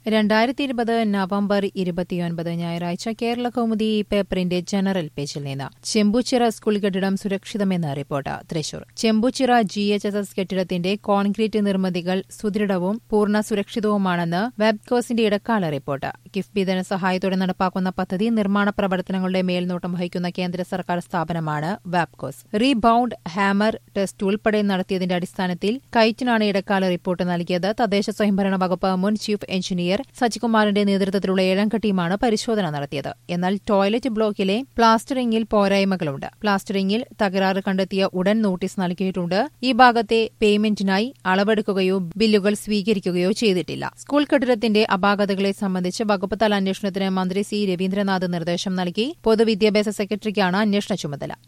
രണ്ടായിരത്തി ഇരുപത് നവംബർ ഇരുപത്തിയൊൻപത് ഞായറാഴ്ച കേരള കൗമുദി പേപ്പറിന്റെ ജനറൽ പേജിൽ നിന്ന് ചെമ്പൂച്ചിറ സ്കൂൾ കെട്ടിടം സുരക്ഷിതമെന്ന് report Thrissur Chempuchira G H S S കെട്ടിടത്തിന്റെ കോൺക്രീറ്റ് നിർമ്മിതികൾ സുദൃഢവും പൂർണ്ണ സുരക്ഷിതവുമാണെന്ന് വെബ്കോസിന്റെ ഇടക്കാല റിപ്പോർട്ട് കിഫ്ബി ധനസഹായത്തോടെ നടപ്പാക്കുന്ന പദ്ധതി നിർമ്മാണ പ്രവർത്തനങ്ങളുടെ മേൽനോട്ടം വഹിക്കുന്ന കേന്ദ്ര സർക്കാർ സ്ഥാപനമാണ് വാപ്കോസ് റീബൌണ്ട് ഹാമർ ടെസ്റ്റ് ഉൾപ്പെടെ നടത്തിയതിന്റെ അടിസ്ഥാനത്തിൽ കൈറ്റിനാണ് ഇടക്കാല റിപ്പോർട്ട് നൽകിയത് തദ്ദേശ സ്വയംഭരണ വകുപ്പ് മുൻ ചീഫ് എഞ്ചിനീയർ സജികുമാറിന്റെ നേതൃത്വത്തിലുള്ള ഏഴംഗ ടീമാണ് പരിശോധന നടത്തിയത് എന്നാൽ ടോയ്ലറ്റ് ബ്ലോക്കിലെ പ്ലാസ്റ്ററിംഗിൽ പോരായ്മകളുണ്ട് പ്ലാസ്റ്ററിംഗിൽ തകരാറ് കണ്ടെത്തിയ ഉടൻ നോട്ടീസ് നൽകിയിട്ടുണ്ട് ഈ ഭാഗത്തെ പേയ്മെന്റിനായി അളവെടുക്കുകയോ ബില്ലുകൾ സ്വീകരിക്കുകയോ ചെയ്തിട്ടില്ല സ്കൂൾ കെട്ടിടത്തിന്റെ അപാകതകളെ സംബന്ധിച്ച് വകുപ്പ് തല അന്വേഷണത്തിന് മന്ത്രി സി രവീന്ദ്രനാഥ് നിർദ്ദേശം നൽകി പൊതുവിദ്യാഭ്യാസ സെക്രട്ടറിക്കാണ് അന്വേഷണ ചുമതല